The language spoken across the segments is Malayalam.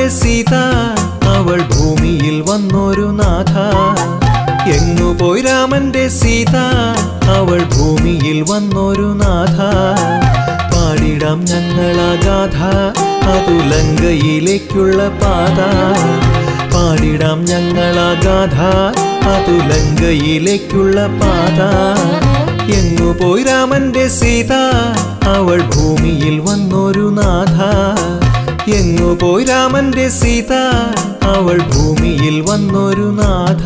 സീത അവൾ ഭൂമിയിൽ വന്നൊരു നാഥ എങ്ങു പോയി രാമന്റെ സീത അവൾ ഭൂമിയിൽ വന്നൊരു നാഥ പാടിടാം ഞങ്ങളാഗാഥ അതു ലങ്കയിലേക്കുള്ള പാത പാടിടാം ഞങ്ങളാഗാഥ അതു ലങ്കയിലേക്കുള്ള പാത എങ്ങു പോയി രാമന്റെ സീത അവൾ ഭൂമിയിൽ വന്നൊരു നാഥ എങ്ങു പോയി രാമന്റെ സീത അവൾ ഭൂമിയിൽ വന്നൊരു നാഥ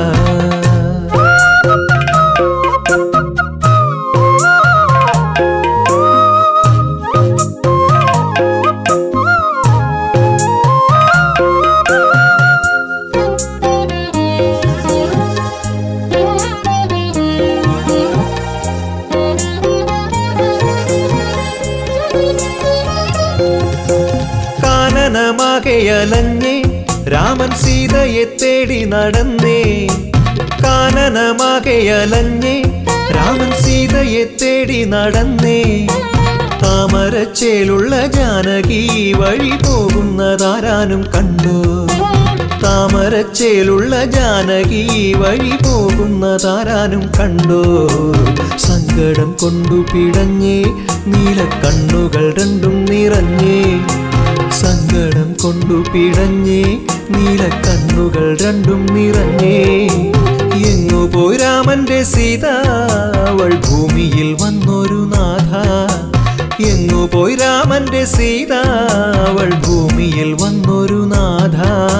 കാനനമാകെയലഞ്ഞേ രാമൻ സീതയെ തേടി നടന്നേ കാനനമാകെയലഞ്ഞേ രാമൻ സീതയെ തേടി നടന്നേ താമരച്ചേലുള്ള ജാനകി വഴി പോകുന്നതാരാനും കണ്ടു താമരച്ചേലുള്ള ജാനകി വഴി പോകുന്നതാരാനും കണ്ടോ സങ്കടം കൊണ്ടു പിടഞ്ഞേ നീലക്കണ്ണുകൾ രണ്ടും നിറഞ്ഞേ സങ്കടം കൊണ്ടു പിടഞ്ഞേ നീലക്കണ്ണുകൾ രണ്ടും നിറഞ്ഞേ എങ്ങു പോയി രാമന്റെ സീത അവൾ ഭൂമിയിൽ വന്നൊരു നാഥ എങ്ങു പോയി രാമന്റെ സീത അവൾ ഭൂമിയിൽ വന്നൊരു നാഥ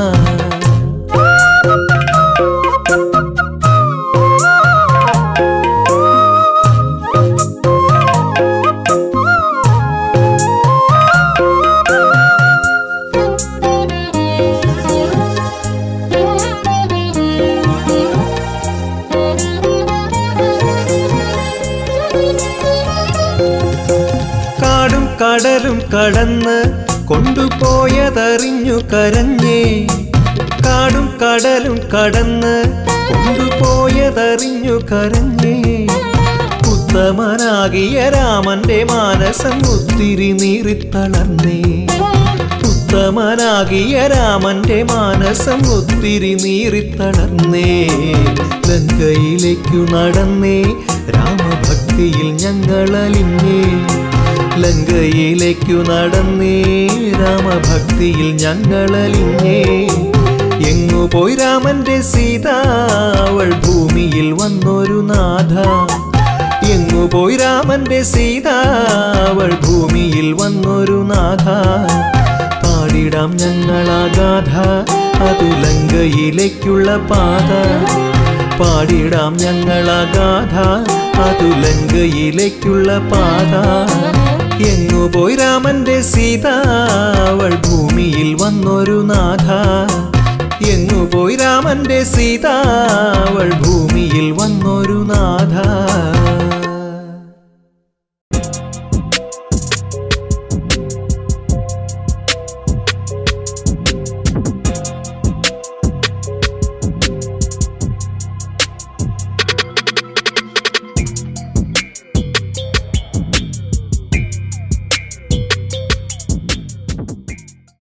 കാടും കടലും കടന്ന് കൊണ്ടുപോയതറിഞ്ഞു കരഞ്ഞേ കാടും കടലും കടന്ന് കൊണ്ടുപോയതറിഞ്ഞു കരഞ്ഞേ ഉത്തമനാകിയ രാമന്റെ മാനസം ഒത്തിരി നീറിത്തളർന്നേ ഉത്തമനാകിയ രാമന്റെ മാനസം ഒത്തിരി നീറിത്തളർന്നേ ലങ്കയിലേക്കു നടന്നേ രാമഭക്തിയിൽ ഞങ്ങളലിഞ്ഞേ ലങ്കയിലേക്കു നടന്നേ രാമഭക്തിയിൽ ഞങ്ങളലിഞ്ഞേ എങ്ങു പോയി രാമന്റെ സീത അവൾ ഭൂമിയിൽ വന്നൊരു നാഥ എങ്ങു പോയി രാമന്റെ സീത അവൾ ഭൂമിയിൽ വന്നൊരു നാഥ പാടിടാം ഞങ്ങളാഗാഥ അതു ലങ്കയിലേക്കുള്ള പാത പാടിടാം ഞങ്ങളാഗാഥ അതു ലങ്കയിലേക്കുള്ള പാത എങ്ങു പോയി രാമന്റെ സീത അവൾ ഭൂമിയിൽ വന്നൊരു നാഥ എങ്ങു പോയി രാമന്റെ സീത അവൾ ഭൂമിയിൽ വന്നൊരു നാഥ